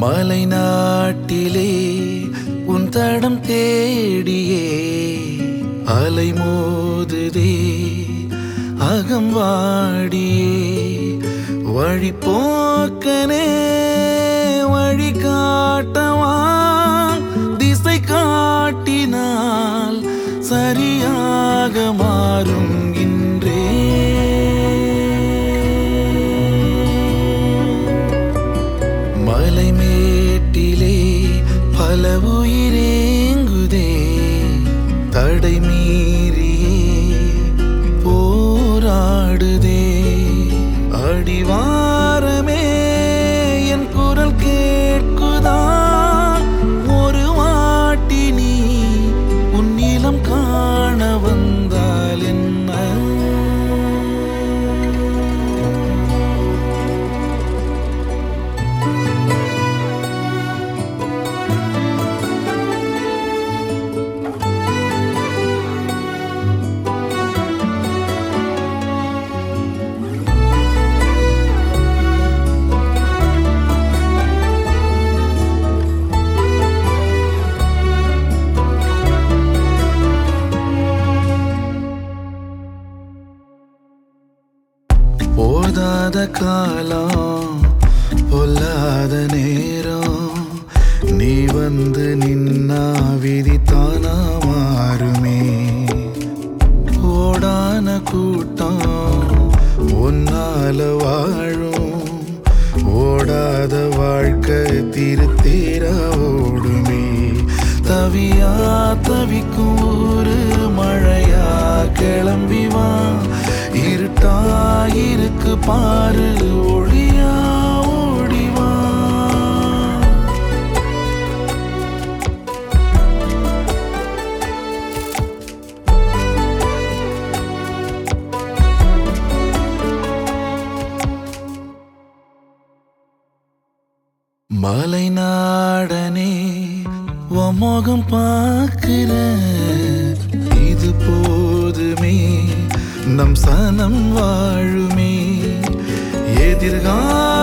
மலை நாட்டிலே உன் தடம் தேடியே அலை மோதுதே அகம் வாடியே வழி போக்கனே வழி காட்டவா திசை காட்டினால் சரியாக மாறும் இன்றே மலை மேட்டிலே பல உயிரேங்குதே தடை மீறியே போராடுதே அடிவாரமே என் குரல் கேட்குதா ஒரு வாட்டி நீ உன் நீளம் காண வந்தால் என்ன போதாத காலம் பொல்லாத நேரம் நீ வந்து நின்னா விதி தானா மாறுமே ஓடான கூட்டம் ஒன்னால வாழும் ஓடாத வாழ்க்கை திருத்தீர ஓடுமே தவியா தவிக்கும் ஒரு மழையா கிளம்பி வா இருட்டா இருக்கு பாரு ஒளியா ஓடிவா மலை நாடனே உன் முகம் பார்க்கிற இது போதுமே நம் சனம் வாழுமே எதிர்கால